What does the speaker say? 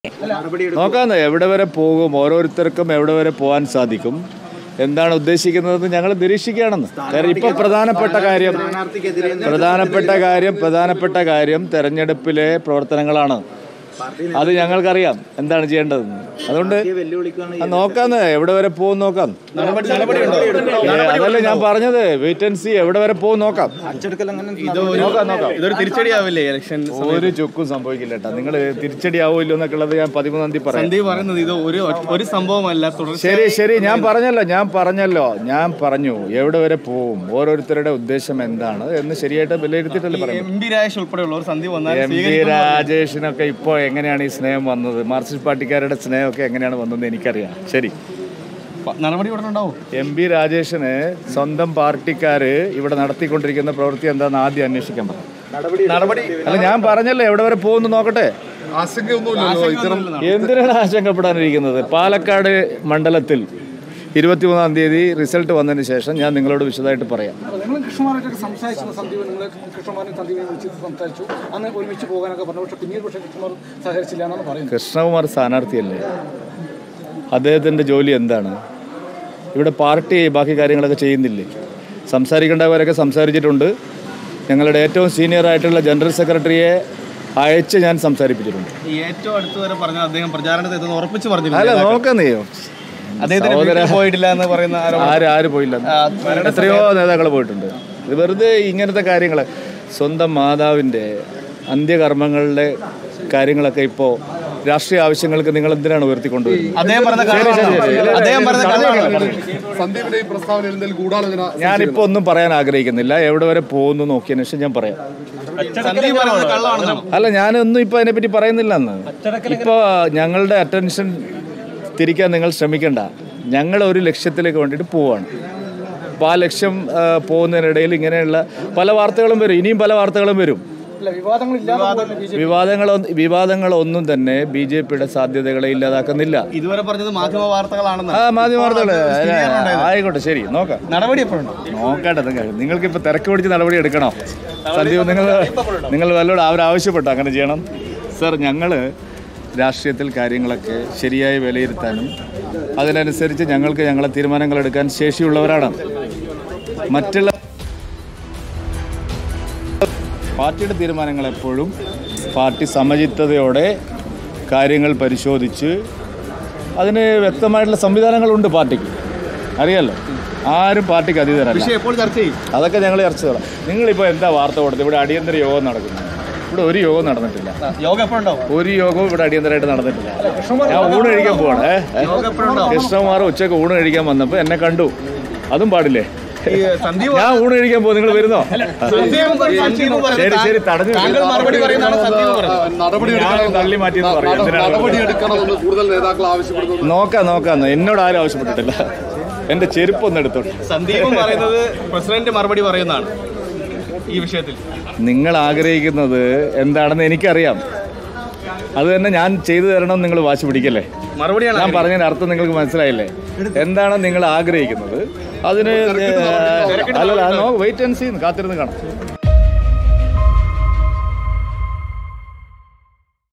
നോക്കാന്ന് എവിടെ വരെ പോകും ഓരോരുത്തർക്കും എവിടെ വരെ പോകാൻ സാധിക്കും എന്താണ് ഉദ്ദേശിക്കുന്നതെന്ന് ഞങ്ങൾ നിരീക്ഷിക്കുകയാണെന്ന് കാര്യം ഇപ്പൊ പ്രധാനപ്പെട്ട കാര്യം പ്രധാനപ്പെട്ട കാര്യം പ്രധാനപ്പെട്ട കാര്യം തെരഞ്ഞെടുപ്പിലെ പ്രവർത്തനങ്ങളാണ് അത് ഞങ്ങൾക്കറിയാം എന്താണ് ചെയ്യേണ്ടതെന്ന് അതുകൊണ്ട് അത് നോക്കാന്ന് എവിടെ വരെ പോകും നോക്കാം ഏ, അതല്ല ഞാൻ പറഞ്ഞത് വെയിറ്റ് ആൻഡ് സി എവിടെ വരെ പോകും നോക്കാം നോക്കാം നോക്കാം ഇതൊരു തിരിച്ചടിയാവില്ലേ ഇലക്ഷൻ ഒരു ചുക്കും സംഭവിക്കില്ല കേട്ടോ നിങ്ങൾ തിരിച്ചടിയാവില്ലോ എന്നൊക്കെ ഉള്ളത് ഞാൻ പതിമൂന്നാം തീയതി പറയാം സന്ദീപ് പറയുന്നത് ഇത് ഒരു ഒരു സംഭവമല്ല തുടർച്ച ശരി ശരി ഞാൻ പറഞ്ഞല്ലോ ഞാൻ പറഞ്ഞല്ലോ ഞാൻ പറഞ്ഞു എവിടെ വരെ പോവും ഓരോരുത്തരുടെ ഉദ്ദേശം എന്താണ് എന്ന് ശരിയായിട്ട് വിലയിരുത്തിയിട്ടല്ലേ പറയും എം പി രാജേഷ് ഉൾപ്പെടെയുള്ളവർ സന്ദീപ് വന്നാൽ എം പി രാജേഷിനൊക്കെ ഇപ്പോൾ എങ്ങനെയാണ് ഈ സ്നേഹം വന്നത് മാർക്സിസ്റ്റ് പാർട്ടിക്കാരുടെ സ്നേഹമൊക്കെ എങ്ങനെയാണ് വന്നതെന്ന് എനിക്കറിയാം ശരി പ- നടപടി ഉടനെ ഉണ്ടാവും എം പി രാജേഷിന് സ്വന്തം പാർട്ടിക്കാര് ഇവിടെ നടത്തിക്കൊണ്ടിരിക്കുന്ന പ്രവൃത്തി എന്താണെന്ന് ആദ്യം അന്വേഷിക്കാൻ പറഞ്ഞു നടപടി അല്ല ഞാൻ പറഞ്ഞല്ലോ എവിടെ വരെ പോകുന്നു നോക്കട്ടെ ആശങ്കയൊന്നുമില്ലല്ലോ ഇത്തരം എന്തിനാണ് ആശങ്കപ്പെടാനിരിക്കുന്നത് പാലക്കാട് മണ്ഡലത്തിൽ ഇരുപത്തിമൂന്നാം തീയതി റിസൾട്ട് വന്നതിന് ശേഷം ഞാൻ നിങ്ങളോട് വിശദമായിട്ട് പറയാം നിങ്ങൾ കൃഷ്ണമാരായിട്ടൊക്കെ സംസാരിച്ചു സന്ദീപ് നിങ്ങൾ കൃഷ്ണമാരും സന്ദീപിനെ വിളിച്ച് സംസാരിച്ചു അന്ന് ഒരുമിച്ച് പോകാനൊക്കെ പറഞ്ഞു പക്ഷേ പിന്നീട് പക്ഷേ കൃഷ്ണമാർ സഹകരിച്ചില്ല എന്നാണ് പറയുന്നത് കൃഷ്ണകുമാർ സ്ഥാനാർത്ഥിയല്ലേ അദ്ദേഹത്തിൻ്റെ ജോലി എന്താണ് ഇവിടെ പാർട്ടി ബാക്കി കാര്യങ്ങളൊക്കെ ചെയ്യുന്നില്ലേ സംസാരിക്കേണ്ടവരൊക്കെ സംസാരിച്ചിട്ടുണ്ട് ഞങ്ങളുടെ ഏറ്റവും സീനിയർ ആയിട്ടുള്ള ജനറൽ സെക്രട്ടറിയെ അയച്ച് ഞാൻ സംസാരിപ്പിച്ചിട്ടുണ്ട് ഈ ഏറ്റവും അടുത്ത് വരെ പറഞ്ഞ അദ്ദേഹം പ്രചാരണത്തെ എത്തുന്ന ഉറപ്പിച്ച് അല്ല പറഞ്ഞില്ല നോക്കാം നീ അദ്ദേഹത്തിന് സഹോദര- വീട്ടിൽ പോയിട്ടില്ല എന്ന് പറയുന്ന ആരോപണം. ആര് ആര് പോയില്ല എത്രയോ നേതാക്കൾ പോയിട്ടുണ്ട് ഇത് വെറുതെ ഇങ്ങനത്തെ കാര്യങ്ങൾ സ്വന്തം മാതാവിൻ്റെ അന്ത്യകർമ്മങ്ങളുടെ കാര്യങ്ങളൊക്കെ ഇപ്പോൾ രാഷ്ട്രീയ ആവശ്യങ്ങൾക്ക് നിങ്ങൾ എന്തിനാണ് ഉയർത്തിക്കൊണ്ടുവരുന്നത് അദ്ദേഹം പറഞ്ഞ കള്ളമാണ്. അദ്ദേഹം പറഞ്ഞ കള്ളമാണ്. സന്ദീപിന്റെ ഈ പ്രസ്താവനയിൽ എന്തെങ്കിലും ഗൂഢാലോചന ഞാനിപ്പോൾ ഒന്നും പറയാൻ ആഗ്രഹിക്കുന്നില്ല എവിടെ വരെ പോകുന്നു നോക്കിയതിന് ശേഷം ഞാൻ പറയാം സന്ദീപ് പറയുന്നത് കള്ളമാണെന്നാണ് അല്ല ഞാനൊന്നും ഇപ്പോൾ അതിനെപ്പറ്റി പറയുന്നില്ല എന്ന് ഇപ്പോൾ ഞങ്ങളുടെ അറ്റൻഷൻ തിരിക്കാൻ നിങ്ങൾ ശ്രമിക്കണ്ട ഞങ്ങൾ ഒരു ലക്ഷ്യത്തിലേക്ക് വേണ്ടിയിട്ട് പോവാണ് അപ്പോൾ ആ ലക്ഷ്യം ആ, പോകുന്നതിനിടയിൽ ഇങ്ങനെയുള്ള പല വാർത്തകളും വരും ഇനിയും പല വാർത്തകളും വരും ഇല്ല വിവാദങ്ങളില്ലാതെ ബി ജെ വിവാദങ്ങൾ വിവാദങ്ങളൊന്നും തന്നെ ബി ജെ പിയുടെ സാധ്യതകളെ ഇല്ലാതാക്കുന്നില്ല ഇതുവരെ പറഞ്ഞത് മാധ്യമ വാർത്തകളാണെന്ന് ആ മാധ്യമ വാർത്തകൾ ആയിക്കോട്ടെ ശരി നോക്കാം നടപടി എപ്പോഴുണ്ടോ നോക്കട്ടെ നിങ്ങൾ നിങ്ങൾക്ക് ഇപ്പോൾ തിരക്ക് പിടിച്ച് നടപടി എടുക്കണോ സന്ദീപ് നിങ്ങൾ നിങ്ങൾ വല്ലോട് അവരാവശ്യപ്പെട്ടു അങ്ങനെ ചെയ്യണം സർ ഞങ്ങൾ രാഷ്ട്രീയത്തിൽ കാര്യങ്ങളൊക്കെ ശരിയായി വിലയിരുത്താനും അതിനനുസരിച്ച് ഞങ്ങൾക്ക് ഞങ്ങളെ തീരുമാനങ്ങൾ എടുക്കാൻ ശേഷിയുള്ളവരാണ് മറ്റുള്ള പാർട്ടിയുടെ തീരുമാനങ്ങൾ എപ്പോഴും പാർട്ടി സമചിത്തതയോടെ കാര്യങ്ങൾ പരിശോധിച്ച് അതിന് വ്യക്തമായിട്ടുള്ള സംവിധാനങ്ങളുണ്ട് പാർട്ടിക്ക് അറിയാലോ ആരും പാർട്ടിക്ക് അതീതരല്ല വിഷയം എപ്പോൾ ചർച്ച ചെയ്യും അതൊക്കെ ഞങ്ങൾ ചർച്ച ചെയ്തോളാം നിങ്ങളിപ്പോൾ എന്താ വാർത്ത കൊടുത്തത് ഇവിടെ അടിയന്തര യോഗം നടക്കുന്നു ഇവിടെ ഒരു യോഗം നടന്നിട്ടില്ല യോഗം എപ്പോഴുണ്ടാവും ഒരു യോഗവും ഇവിടെ അടിയന്തരമായിട്ട് നടന്നിട്ടില്ല ഞാൻ ഊണ് കഴിക്കാൻ പോവാണ് ഏ? യോഗം എപ്പോഴുണ്ടാവും കൃഷ്ണകുമാർ ഉച്ചയ്ക്ക് ഊണ് കഴിക്കാൻ വന്നപ്പോൾ എന്നെ കണ്ടു അതും പാടില്ലേ ഈ സന്ദീപ് ഞാൻ ഊണ് കഴിക്കാൻ പോകും നിങ്ങൾ വരുന്നോ സന്ദീപ് സന്ദീപ് ശരി പറയുന്നത് ശരി തടഞ്ഞു താങ്കൾ മറുപടി പറയുന്നതാണ് സന്ദീപ് പറയുന്നത് നടപടി ഞാൻ തള്ളി മാറ്റി എന്ന് പറയാം എന്തിനാണ് നടപടി എടുക്കണമെന്ന് കൂടുതൽ നേതാക്കൾ ആവശ്യപ്പെടുന്നത് നോക്കാം നോക്കാം എന്നോട് ആരും ആവശ്യപ്പെട്ടിട്ടില്ല എൻ്റെ ചെരുപ്പ് ഒന്ന് എടുത്തോട്ടെ സന്ദീപും പറയുന്നത് പ്രസിഡന്റ് മറുപടി പറയുന്നതാണ് ഈ വിഷയത്തിൽ നിങ്ങൾ ആഗ്രഹിക്കുന്നത് എന്താണെന്ന് എനിക്കറിയാം അത് തന്നെ ഞാൻ ചെയ്തു തരണം നിങ്ങൾ വാശി പിടിക്കല്ലേ മറുപടിയാണ് ഞാൻ പറഞ്ഞതിന് അർത്ഥം നിങ്ങൾക്ക് മനസ്സിലായില്ലേ എന്താണ് നിങ്ങൾ ആഗ്രഹിക്കുന്നത് അതിന് അല്ലല്ല വെയിറ്റ് ആൻഡ് സീ കാത്തിരുന്ന് കാണാം